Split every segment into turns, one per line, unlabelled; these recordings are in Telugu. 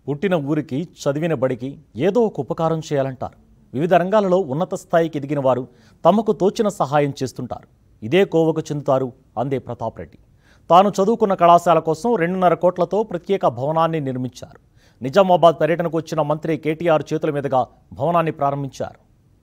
పుట్టిన ఊరికి చదివిన బడికి ఏదో ఒక ఉపకారం చేయాలంటారు వివిధ రంగాలలో ఉన్నత స్థాయికి ఎదిగిన వారు తమకు తోచిన సహాయం చేస్తుంటారు ఇదే కోవకు చెందుతారు అందే ప్రతాప్ రెడ్డి తాను చదువుకున్న కళాశాల కోసం రెండున్నర కోట్లతో ప్రత్యేక భవనాన్ని నిర్మించారు నిజామాబాద్ పర్యటనకు వచ్చిన మంత్రి కేటీఆర్ చేతుల మీదుగా భవనాన్ని ప్రారంభించారు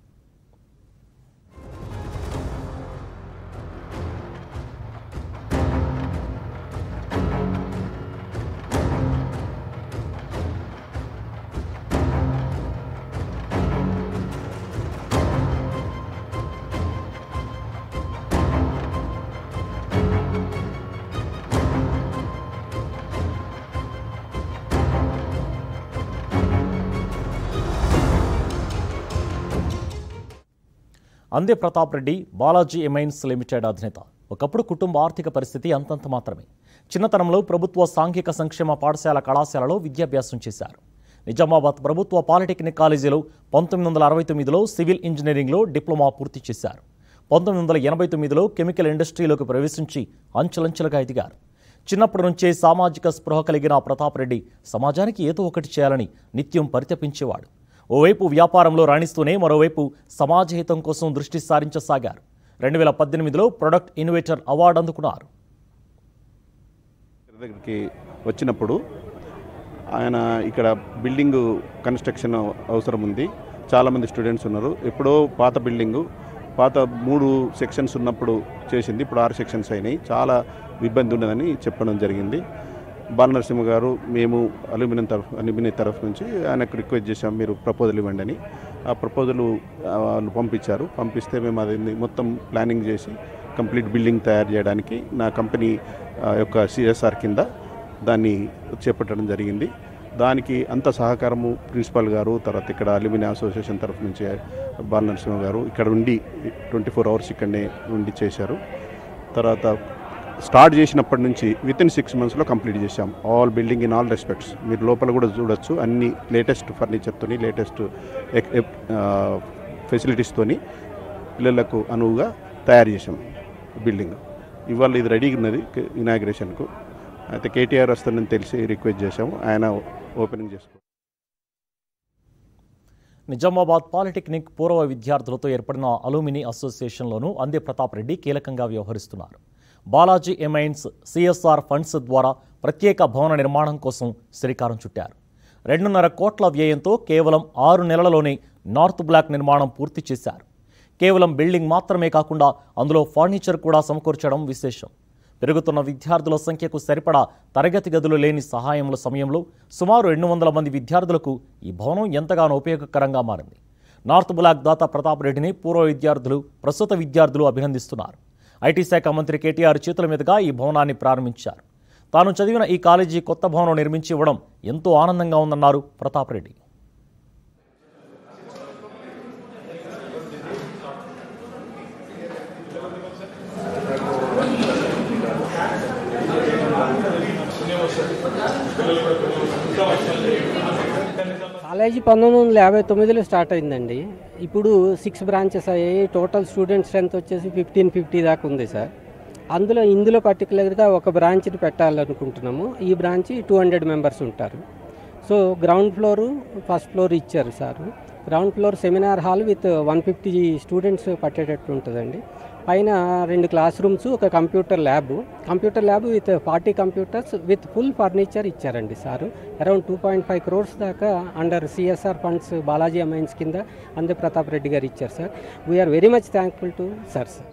అందే ప్రతాప్ రెడ్డి బాలాజీ ఎమైన్స్ లిమిటెడ్ అధినేత ఒకప్పుడు కుటుంబ ఆర్థిక పరిస్థితి అంతంత మాత్రమే చిన్నతనంలో ప్రభుత్వ సాంఘిక సంక్షేమ పాఠశాల కళాశాలలో విద్యాభ్యాసం చేశారు నిజామాబాద్ ప్రభుత్వ పాలిటెక్నిక్ కాలేజీలో పంతొమ్మిది వందల అరవై తొమ్మిదిలో సివిల్ ఇంజనీరింగ్లో డిప్లొమా పూర్తి చేశారు పంతొమ్మిది వందల ఎనభై తొమ్మిదిలో కెమికల్ ఇండస్ట్రీలోకి ప్రవేశించి అంచెలంచెలుగా ఎదిగారు చిన్నప్పటి నుంచే సామాజిక స్పృహ కలిగిన ప్రతాప్ రెడ్డి సమాజానికి ఏదో ఒకటి చేయాలని నిత్యం పరితపించేవాడు ఓవైపు వ్యాపారంలో రాణిస్తూనే మరోవైపు సమాజ హితం కోసం దృష్టి సారించసాగారు రెండు వేల పద్దెనిమిదిలో ప్రొడక్ట్ ఇన్నోవేటర్ అవార్డు అందుకున్నారు
దగ్గరికి వచ్చినప్పుడు ఆయన ఇక్కడ బిల్డింగ్ కన్స్ట్రక్షన్ అవసరం ఉంది చాలామంది స్టూడెంట్స్ ఉన్నారు ఎప్పుడో పాత బిల్డింగు పాత మూడు సెక్షన్స్ ఉన్నప్పుడు చేసింది ఇప్పుడు ఆరు సెక్షన్స్ అయినాయి చాలా ఇబ్బంది ఉన్నదని చెప్పడం జరిగింది బాలనరసింహ గారు మేము అల్యూమినియం తరఫు అల్యూమినియం తరఫు నుంచి ఆయనకు రిక్వెస్ట్ చేశాం మీరు ప్రపోజల్ ఇవ్వండి అని ఆ ప్రపోజల్ వాళ్ళు పంపించారు పంపిస్తే మేము అది మొత్తం ప్లానింగ్ చేసి కంప్లీట్ బిల్డింగ్ తయారు చేయడానికి నా కంపెనీ ఆ, యొక్క సిఎస్ఆర్ కింద దాన్ని చేపట్టడం జరిగింది దానికి అంత సహకారము ప్రిన్సిపాల్ గారు తర్వాత ఇక్కడ అల్యూమినియం అసోసియేషన్ తరఫు నుంచి బాల నరసింహ గారు ఇక్కడ ఉండి ట్వంటీ ఫోర్ అవర్స్ ఇక్కడనే ఉండి చేశారు తర్వాత స్టార్ట్ చేసినప్పటి నుంచి విత్ ఇన్ సిక్స్ మంత్స్లో కంప్లీట్ చేశాం all building in all respects మీరు లోపల కూడా చూడొచ్చు అన్ని లేటెస్ట్ ఫర్నిచర్తోని లేటెస్ట్ ఫెసిలిటీస్తోని పిల్లలకు అనువుగా తయారు చేశాం బిల్డింగ్ ఇవాళ ఇది రెడీగా ఉన్నది ఇనాగ్రేషన్కు అయితే కేటీఆర్ వస్తుందని తెలిసి రిక్వెస్ట్ చేశాము ఆయన ఓపెనింగ్ చేసుకో
నిజామాబాద్ పాలిటెక్నిక్ పూర్వ విద్యార్థులతో ఏర్పడిన అలూమిని అసోసియేషన్లోనూ అందే ప్రతాప్ రెడ్డి కీలకంగా వ్యవహరిస్తున్నారు బాలాజీ ఎమైన్స్ సిఎస్ఆర్ ఫండ్స్ ద్వారా ప్రత్యేక భవన నిర్మాణం కోసం శ్రీకారం చుట్టారు రెండున్నర కోట్ల వ్యయంతో కేవలం ఆరు నెలలలోనే నార్త్ బ్లాక్ నిర్మాణం పూర్తి చేశారు కేవలం బిల్డింగ్ మాత్రమే కాకుండా అందులో ఫర్నిచర్ కూడా సమకూర్చడం విశేషం పెరుగుతున్న విద్యార్థుల సంఖ్యకు సరిపడా తరగతి గదులు లేని సహాయముల సమయంలో సుమారు రెండు వందల మంది విద్యార్థులకు ఈ భవనం ఎంతగానో ఉపయోగకరంగా మారింది నార్త్ బ్లాక్ దాత ప్రతాప్ రెడ్డిని పూర్వ విద్యార్థులు ప్రస్తుత విద్యార్థులు అభినందిస్తున్నారు ఐటీ శాఖ మంత్రి కేటీఆర్ చేతుల మీదుగా ఈ భవనాన్ని ప్రారంభించారు తాను చదివిన ఈ కాలేజీ కొత్త భవనం నిర్మించి ఇవ్వడం ఎంతో ఆనందంగా ఉందన్నారు ప్రతాప్ రెడ్డి
కాలేజీ పంతొమ్మిది వందల యాభై తొమ్మిదిలో స్టార్ట్ అయిందండి ఇప్పుడు సిక్స్ బ్రాంచెస్ అయ్యాయి టోటల్ స్టూడెంట్ స్ట్రెంత్ వచ్చేసి ఫిఫ్టీన్ ఫిఫ్టీ దాకా ఉంది సార్ అందులో ఇందులో పర్టికులర్గా ఒక బ్రాంచ్ని పెట్టాలనుకుంటున్నాము ఈ బ్రాంచ్ టూ హండ్రెడ్ మెంబర్స్ ఉంటారు so ground floor first floor ఇచ్చారు sir ground floor seminar hall with one fifty students పట్టేటట్టు ఉంటుందండి పైన రెండు క్లాస్ రూమ్స్ ఒక computer lab computer lab with forty computers with full furniture ఇచ్చారండి sir around two point five crores దాకా under CSR funds Balaji Amines కింద అందే ప్రతాప్ రెడ్డి గారు ఇచ్చారు sir we're very much thankful to sir sir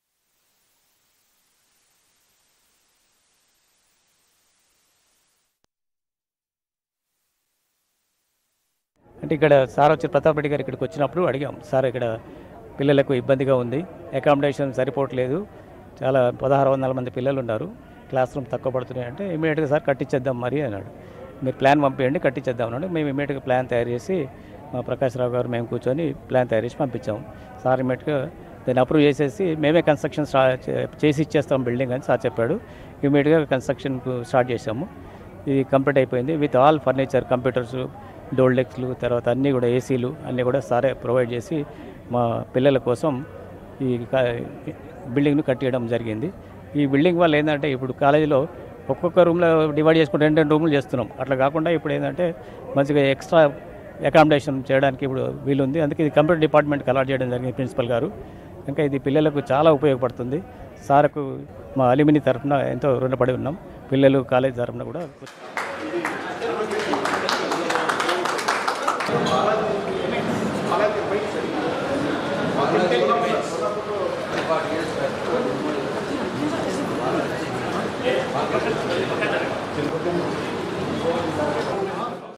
అంటే ఇక్కడ సార్ వచ్చి ప్రతాప్ రెడ్డి గారు ఇక్కడికి వచ్చినప్పుడు అడిగాం సార్ ఇక్కడ పిల్లలకు ఇబ్బందిగా ఉంది అకామిడేషన్ సరిపోవట్లేదు చాలా పదహారు వందల మంది పిల్లలు ఉన్నారు క్లాస్ రూమ్ తక్కువ పడుతున్నాయి అంటే ఇమీడియట్గా సార్ కట్టించేద్దాం మరి అన్నాడు మీరు ప్లాన్ పంపించండి కట్టించేద్దాం అన్నాడు మేము ఇమీడియట్గా ప్లాన్ తయారు చేసి మా ప్రకాష్ రావు గారు మేము కూర్చొని ప్లాన్ తయారు చేసి పంపించాము సార్ ఇమీడియట్గా దాన్ని అప్రూవ్ చేసేసి మేమే కన్స్ట్రక్షన్ స్టార్ట్ చేసి ఇచ్చేస్తాం బిల్డింగ్ అని సార్ చెప్పాడు ఇమీడియట్గా కన్స్ట్రక్షన్ స్టార్ట్ చేసాము ఇది కంప్లీట్ అయిపోయింది with all furniture computers door డెక్స్లు తర్వాత అన్నీ కూడా ఏసీలు అన్నీ కూడా సారే ప్రొవైడ్ చేసి మా పిల్లల కోసం ఈ కా- బిల్డింగ్ను కట్టియడం జరిగింది ఈ బిల్డింగ్ వల్ల ఏంటంటే ఇప్పుడు కాలేజీలో ఒక్కొక్క రూమ్లో డివైడ్ చేసుకుని రెండు రెండు రూములు చేస్తున్నాం అట్లా కాకుండా ఇప్పుడు ఏంటంటే మంచిగా ఎక్స్ట్రా అకామిడేషన్ చేయడానికి ఇప్పుడు వీలుంది అందుకే ఇది కంప్యూటర్ డిపార్ట్మెంట్కి అలాట్ చేయడం జరిగింది ప్రిన్సిపల్ గారు ఇంకా ఇది పిల్లలకు చాలా ఉపయోగపడుతుంది సార్కు మా అలిమిని తరఫున ఎంతో రుణపడి ఉన్నాం పిల్లలు కాలేజ్ తరఫున కూడా